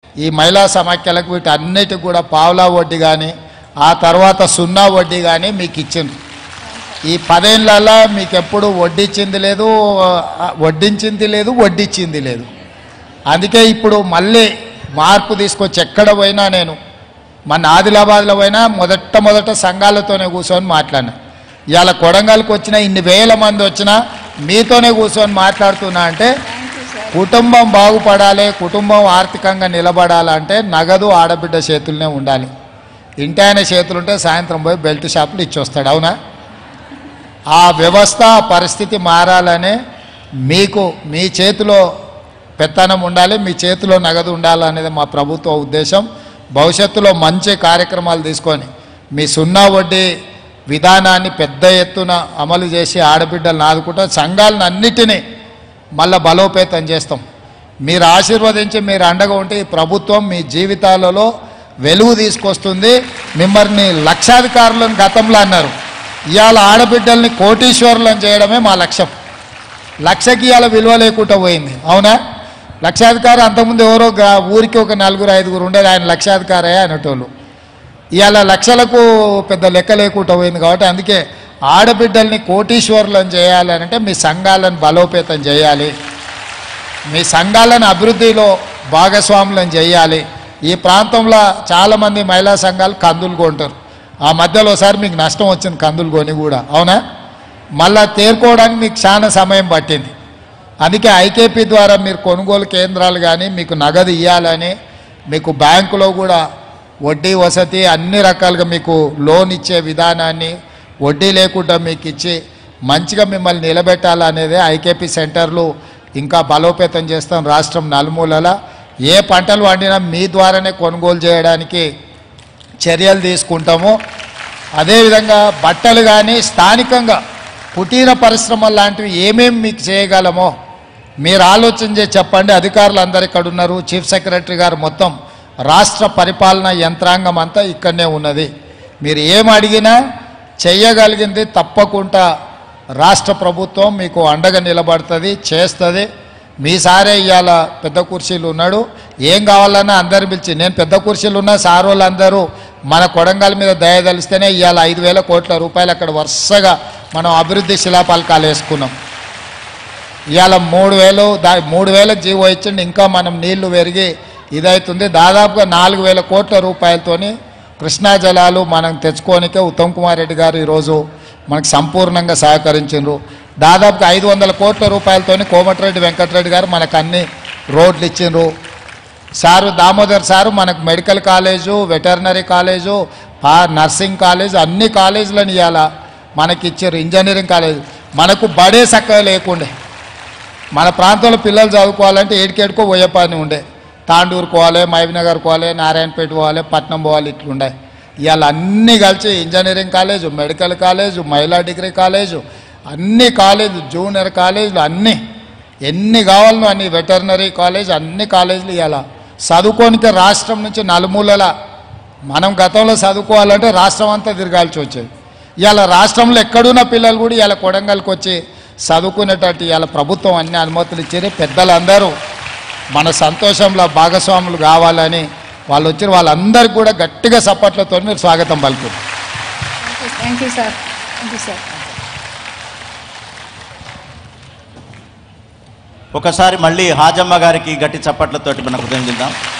ఈ మహిళా సమాఖ్యలకు వీటన్నిటికి కూడా పావులా వడ్డీ కానీ ఆ తర్వాత సున్నా వడ్డీ కానీ మీకు ఇచ్చిండ్రు ఈ పదేళ్ళలో మీకు ఎప్పుడు వడ్డించింది లేదు ఆ, వడ్డించింది లేదు వడ్డించింది లేదు అందుకే ఇప్పుడు మళ్ళీ మార్పు తీసుకొచ్చి ఎక్కడ పోయినా నేను మన ఆదిలాబాద్లో పోయినా మొదట మొదట సంఘాలతోనే కూర్చొని మాట్లాడినా ఇవాళ కొడంగల్కి వచ్చిన ఇన్ని వేల మంది వచ్చినా మీతోనే కూర్చొని మాట్లాడుతున్నా అంటే కుటుంబం బాగుపడాలి కుటుంబం ఆర్థికంగా నిలబడాలంటే నగదు ఆడబిడ్డ చేతుల్నే ఉండాలి ఇంటి ఆయన చేతులుంటే సాయంత్రం పోయి బెల్ట్ షాపులు ఇచ్చొస్తాడు అవునా ఆ వ్యవస్థ ఆ పరిస్థితి మారాలనే మీకు మీ చేతిలో పెత్తనం ఉండాలి మీ చేతిలో నగదు ఉండాలనేది మా ప్రభుత్వ ఉద్దేశం భవిష్యత్తులో మంచి కార్యక్రమాలు తీసుకొని మీ సున్నా వడ్డీ విధానాన్ని పెద్ద ఎత్తున అమలు చేసి ఆడబిడ్డలను ఆదుకుంటా సంఘాలను అన్నిటినీ మళ్ళా బలోపేతం చేస్తాం మీరు ఆశీర్వదించి మీరు అండగా ఉంటే ఈ ప్రభుత్వం మీ జీవితాలలో వెలుగు తీసుకొస్తుంది మిమ్మల్ని లక్షాధికారులను గతంలో అన్నారు ఇవాళ ఆడబిడ్డల్ని కోటీశ్వరులను చేయడమే మా లక్ష్యం లక్షకి ఇవాళ విలువ లేకుండా పోయింది అవునా లక్షాధికారి అంతకుముందు ఎవరో గా- ఊరికి ఒక నలుగురు ఐదుగురు ఉండేది ఆయన లక్షాధికారే అనేటోళ్ళు ఇవాళ లక్షలకు పెద్ద లెక్క లేకుండా పోయింది కాబట్టి అందుకే ఆడబిడ్డల్ని కోటీశ్వరులను చేయాలి అంటే మీ సంఘాలను బలోపేతం చేయాలి మీ సంఘాలను అభివృద్ధిలో భాగస్వాములను చేయాలి ఈ ప్రాంతంలో చాలామంది మహిళా సంఘాలు కందులు కొంటారు ఆ మధ్యలో ఒకసారి మీకు నష్టం వచ్చింది కందులు కొని కూడా అవునా మళ్ళా తేరుకోవడానికి మీకు చాలా సమయం పట్టింది అందుకే ఐకేపీ ద్వారా మీరు కొనుగోలు కేంద్రాలు కానీ మీకు నగదు ఇవ్వాలని మీకు బ్యాంకులో కూడా వడ్డీ వసతి అన్ని రకాలుగా మీకు లోన్ ఇచ్చే విధానాన్ని వడ్డీ లేకుండా మీకు ఇచ్చి మంచిగా మిమ్మల్ని నిలబెట్టాలనేదే ఐకేపీ సెంటర్లు ఇంకా బలోపేతం చేస్తాం రాష్ట్రం నలుమూలల ఏ పంటలు వండినా మీ ద్వారానే కొనుగోలు చేయడానికి చర్యలు తీసుకుంటాము అదేవిధంగా బట్టలు కానీ స్థానికంగా కుటీర పరిశ్రమలు లాంటివి ఏమేమి మీకు చేయగలమో మీరు ఆలోచన చేసి చెప్పండి అధికారులు అందరు ఇక్కడ ఉన్నారు చీఫ్ సెక్రటరీ గారు మొత్తం రాష్ట్ర పరిపాలన యంత్రాంగం అంతా ఇక్కడనే ఉన్నది మీరు ఏం అడిగినా చెయ్యగలిగింది తప్పకుండా రాష్ట్ర ప్రభుత్వం మీకు అండగా నిలబడుతుంది చేస్తుంది మీ సారే ఇవాళ పెద్ద కుర్చీలు ఉన్నాడు ఏం కావాలన్నా అందరు పిలిచి నేను పెద్ద కుర్చీలు ఉన్నా సార్ వాళ్ళందరూ మన కొడంగల్ మీద దయ తెలిస్తేనే ఇవాళ ఐదు వేల కోట్ల రూపాయలు అక్కడ వరుసగా మనం అభివృద్ధి శిలాపలకాలు వేసుకున్నాం ఇవాళ మూడు వేలు దా మూడు వేలకు జీవో ఇచ్చిండి ఇంకా మనం నీళ్లు పెరిగి ఇదవుతుంది దాదాపుగా నాలుగు వేల కోట్ల రూపాయలతోని కృష్ణా జలాలు మనం తెచ్చుకోనికే ఉత్తమ్ కుమార్ రెడ్డి గారు ఈరోజు మనకు సంపూర్ణంగా సహకరించారు దాదాపుగా ఐదు వందల కోట్ల రూపాయలతోని కోమటిరెడ్డి వెంకటరెడ్డి గారు మనకు అన్ని రోడ్లు ఇచ్చిండ్రు సారు దామోదర్ సారు మనకు మెడికల్ కాలేజు వెటర్నరీ కాలేజు పా నర్సింగ్ కాలేజ్ అన్ని కాలేజీలను ఇవాళ మనకి ఇచ్చారు ఇంజనీరింగ్ కాలేజ్ మనకు బడే చక్కగా లేకుండే మన ప్రాంతంలో పిల్లలు చదువుకోవాలంటే ఏడికేడుకో పోయే పని ఉండే తాండూరు పోవాలి మహబీనగర్ పోవాలి నారాయణపేట పోవాలి పట్నం పోవాలి ఇట్లుండే ఇవాళ అన్నీ కలిసి ఇంజనీరింగ్ కాలేజు మెడికల్ కాలేజు మహిళా డిగ్రీ కాలేజు అన్ని కాలేజు జూనియర్ కాలేజీలు అన్నీ ఎన్ని కావాలనో అన్ని వెటర్నరీ కాలేజ్ అన్ని కాలేజీలు ఇవాళ చదువుకోనికే రాష్ట్రం నుంచి నలుమూలల మనం గతంలో చదువుకోవాలంటే రాష్ట్రం అంతా తిరగాల్సి వచ్చేది ఇవాళ రాష్ట్రంలో ఎక్కడున్న పిల్లలు కూడా ఇవాళ కొడంగల్కి వచ్చి చదువుకునేటట్టు ఇవాళ ప్రభుత్వం అన్ని అనుమతులు ఇచ్చారు పెద్దలందరూ మన సంతోషంలో భాగస్వాములు కావాలని వాళ్ళు వచ్చిన వాళ్ళందరికీ కూడా గట్టిగా సప్పట్లతో మీరు స్వాగతం పలుకుతారు thank you sir thank you sir ఒకసారి మళ్ళీ హాజమ్మ గారికి గట్టి చప్పట్లతోటి మనం హృదయం